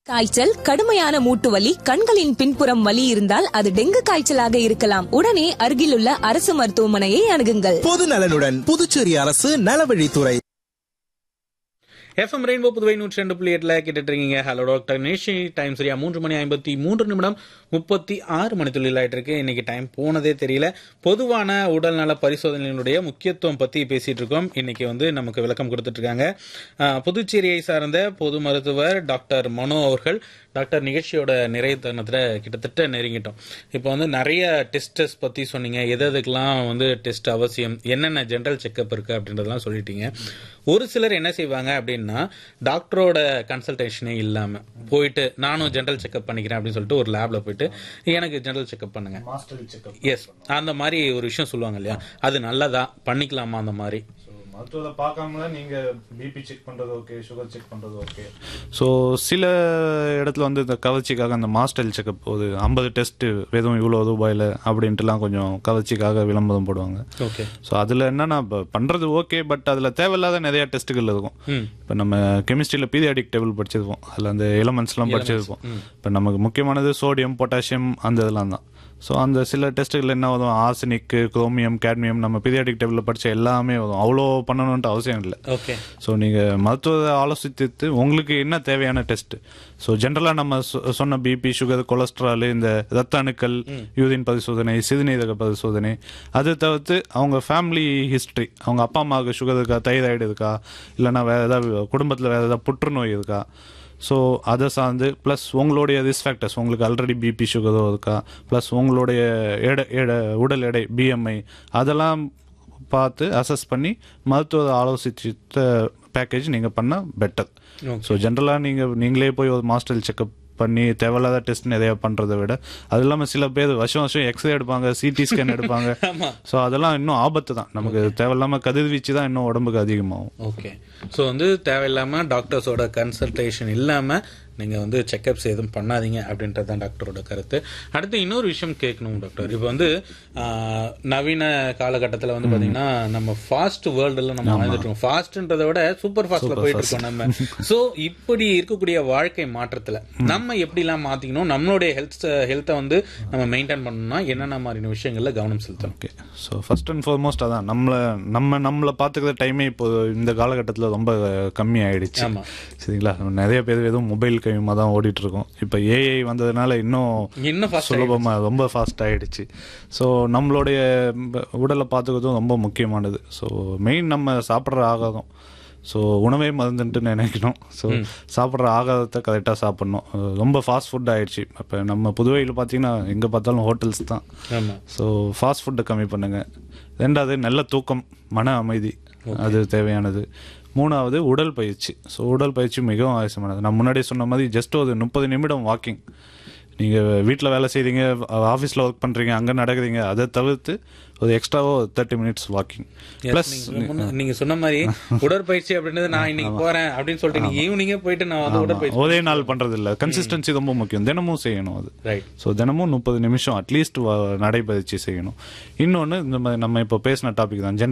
காய்ச்சல் கடுமையான மூட்டு வலி கண்களின் பின்புறம் வலி இருந்தால் அது டெங்கு காய்ச்சலாக இருக்கலாம் உடனே அருகிலுள்ள அரசு மருத்துவமனையை அணுகுங்கள் பொது நலனுடன் புதுச்சேரி அரசு நலவழித்துறை எஃப்எம் ரெயின்போ புதுவை நூற்றி ரெண்டு புள்ளி எட்டுல கேட்டுட்டு இருக்கீங்க ஹலோ டாக்டர் நேஷி டைம் சரியா மூன்று மணி ஐம்பத்தி மூன்று நிமிடம் முப்பத்தி ஆறு மணி துள்ளில் ஆயிட்டு இருக்கு இன்னைக்கு டைம் போனதே தெரியல பொதுவான உடல்நல பரிசோதனையினுடைய முக்கியத்துவம் பத்தி பேசிட்டு இருக்கோம் இன்னைக்கு வந்து நமக்கு விளக்கம் கொடுத்துட்டு இருக்காங்க அஹ், புதுச்சேரியை சார்ந்த பொது மருத்துவர் டாக்டர் மனோ அவர்கள் டாக்டர் நிகழ்ச்சியோட நிறைய தருணத்துல கிட்டத்தட்ட நெருங்கிட்டோம் இப்போ வந்து நிறைய டெஸ்டஸ் பத்தி சொன்னீங்க எது எதுக்கெல்லாம் வந்து டெஸ்ட் அவசியம் என்னென்ன ஜென்ரல் செக்அப் இருக்கு அப்படின்றதெல்லாம் சொல்லிட்டீங்க ஒரு சிலர் என்ன செய்வாங்க அப்படின்னா டாக்டரோட கன்சல்டேஷனே இல்லாம போயிட்டு நானும் ஜென்ரல் செக்அப் பண்ணிக்கிறேன் அப்படின்னு சொல்லிட்டு ஒரு லேப்ல போயிட்டு எனக்கு ஜென்ரல் செக்அப் பண்ணுங்க மாஸ்டர் செக்அப் எஸ் அந்த மாதிரி ஒரு விஷயம் சொல்லுவாங்க இல்லையா அது நல்லதா பண்ணிக்கலாமா அந்த மாதிரி ஸோ மருத்துவத்தை பார்க்காமல நீங்க பிபி செக் பண்றது ஓகே சுகர் செக் பண்றது ஓகே ஸோ சில இடத்துல வந்து இந்த கவர்ச்சிக்காக அந்த மாஸ்டல் செக்கப் ஒரு ஐம்பது டெஸ்ட் வெறும் இவ்வளோ ரூபாயில் அப்படின்ட்டுலாம் கொஞ்சம் கவர்ச்சிக்காக விளம்பரம் போடுவாங்க ஓகே ஸோ அதில் என்னன்னா இப்போ பண்ணுறது ஓகே பட் அதில் தேவையில்லாத நிறைய டெஸ்ட்டுகள் இருக்கும் ம் இப்போ நம்ம கெமிஸ்ட்ரியில் பீரியாடிக் டேபிள் படிச்சிருப்போம் அதில் அந்த எலமெண்ட்ஸ்லாம் படிச்சிருப்போம் இப்போ நமக்கு முக்கியமானது சோடியம் பொட்டாசியம் அந்த இதெல்லாம் தான் ஸோ அந்த சில டெஸ்ட்டுகள் என்ன வரும் ஆர்சனிக்கு குரோமியம் கேட்மியம் நம்ம பீரியாடிக் டேபிளில் படிச்ச எல்லாமே வரும் அவ்வளோ பண்ணணுன்ட்டு அவசியம் இல்லை ஓகே ஸோ நீங்கள் மருத்துவத்தை ஆலோசித்து உங்களுக்கு என்ன தேவையான டெஸ்ட் ஸோ ஜென்ரலாக நம்ம சொ- சொன்ன பிபி சுகர் கொலஸ்ட்ரால் இந்த ரத்த அணுக்கள் யூரின் பரிசோதனை சிறுநீரக பரிசோதனை அது தவிர்த்து அவங்க ஃபேமிலி ஹிஸ்ட்ரி அவங்க அப்பா அம்மாவுக்கு சுகர் இருக்கா தைராய்டு இருக்கா இல்லைன்னா வேறு ஏதாவது குடும்பத்தில் வேறு ஏதாவது புற்றுநோய் இருக்கா ஸோ அதை சார்ந்து ப்ளஸ் உங்களுடைய ரிஸ்க் ஃபேக்டர்ஸ் உங்களுக்கு ஆல்ரெடி பிபி சுகரோ இருக்கா ப்ளஸ் உங்களுடைய எடை எடை உடல் எடை பிஎம்ஐ அதெல்லாம் பார்த்து அசஸ் பண்ணி மருத்துவ ஆலோசித்த பேக்கேஜ் நீங்கள் பண்ணால் பெட்டர் ஸோ ஜென்ரலாக நீங்கள் நீங்களே போய் ஒரு மாஸ்டர் செக்அப் பண்ணி தேவையில்லாத டெஸ்ட் நிறைய பண்ணுறதை விட அது இல்லாமல் சில பேர் வருஷம் வருஷம் எக்ஸ்ரே எடுப்பாங்க சிடி ஸ்கேன் எடுப்பாங்க ஸோ அதெல்லாம் இன்னும் ஆபத்து தான் நமக்கு தேவையில்லாமல் கதிர்வீச்சு தான் இன்னும் உடம்புக்கு அதிகமாகும் ஓகே ஸோ வந்து தேவையில்லாம டாக்டர்ஸோட கன்சல்டேஷன் இல்லாம நீங்க வந்து செக்அப்ஸ் எதுவும் பண்ணாதீங்க அப்படின்றது தான் டாக்டரோட கருத்து அடுத்து இன்னொரு விஷயம் கேட்கணும் டாக்டர் இப்போ வந்து ஆஹ், நவீன காலகட்டத்தில் வந்து பாத்தீங்கன்னா நம்ம ஃபாஸ்ட் வேர்ல்டுல நம்ம வாழ்ந்துட்டு இருக்கோம் ஃபாஸ்ட்ன்றதை விட சூப்பர் ஃபாஸ்ட்ல போயிட்டு இருக்கோம் நம்ம ஸோ இப்படி இருக்கக்கூடிய வாழ்க்கை மாற்றத்துல நம்ம எப்படிலாம் மாத்திக்கணும் நம்மளுடைய ஹெல்த் ஹெல்த்தை வந்து நம்ம மெயின்டைன் பண்ணணும்னா என்னென்ன மாதிரியான விஷயங்கள்ல கவனம் செலுத்தணும் okay so first and foremost அதான் நம்மளை நம்ம நம்மளை பார்த்துக்கிற டைமே இப்போ இந்த காலகட்டத்தில் ரொம்ப கம்மி ஆயிடுச்சு ஆமா. சரிங்களா நிறைய பேர் வெறும் மொபைல் கையுமா தான் ஓடிட்டு இருக்கோம் இப்போ ஏஐ வந்ததுனால இன்னும் இன்னும் fast சுலபமாக ரொம்ப ஃபாஸ்ட் ஆயிடுச்சு ஸோ நம்மளுடைய ப- உடலை பார்த்துக்கிறதும் ரொம்ப முக்கியமானது ஸோ மெயின் நம்ம சாப்பிட்ற ஆகாரம் ஸோ உணவே மருந்துன்ட்டு நினைக்கணும் ஸோ சாப்பிட்ற ஆகாரத்தை கரெக்டாக சாப்பிட்ணும் அஹ் ரொம்ப ஃபாஸ்ட் ஃபுட் ஆயிடுச்சு இப்போ நம்ம புதுவையில் பார்த்தீங்கன்னா எங்கே பார்த்தாலும் ஹோட்டல்ஸ் தான் ஆமா ஸோ ஃபாஸ்ட் ஃபுட்டை கம்மி பண்ணுங்க ரெண்டாவது நல்ல தூக்கம் மன அமைதி அது தேவையானது மூணாவது உடல் பயிற்சி ஸோ உடல் பயிற்சி மிகவும் அவசியமானது நான் முன்னாடி சொன்ன மாதிரி ஜஸ்ட் ஒரு முப்பது நிமிடம் வாக்கிங் நீங்கள் வீட்டில் வேலை செய்கிறீங்க ஆஃபீஸில் ஒர்க் பண்ணுறீங்க அங்கே நடக்குறீங்க அதை தவிர்த்து ஒரு எக்ஸ்ட்ராவோ thirty minutes walking Yes, plus நீங்க முன்ன- நீங்க சொன்ன மாதிரி உடற்பயிற்சி அப்படின்றது நான் இன்னைக்கு போறேன் அப்படின்னு சொல்லிட்டு நீங்க ஈவினிங்கே போயிட்டு நான் வந்து உடற்பயிற்சி ஒரே நாள் பண்ணுறது இல்லை கன்சிஸ்டன்சி ரொம்ப முக்கியம் தினமும் செய்யணும் அது ரைட் ஸோ தினமும் முப்பது நிமிஷம் அட்லீஸ்ட் நடைபயிற்சி செய்யணும் இன்னொன்று இந்த மாதிரி நம்ம இப்போ பேசின டாபிக் தான்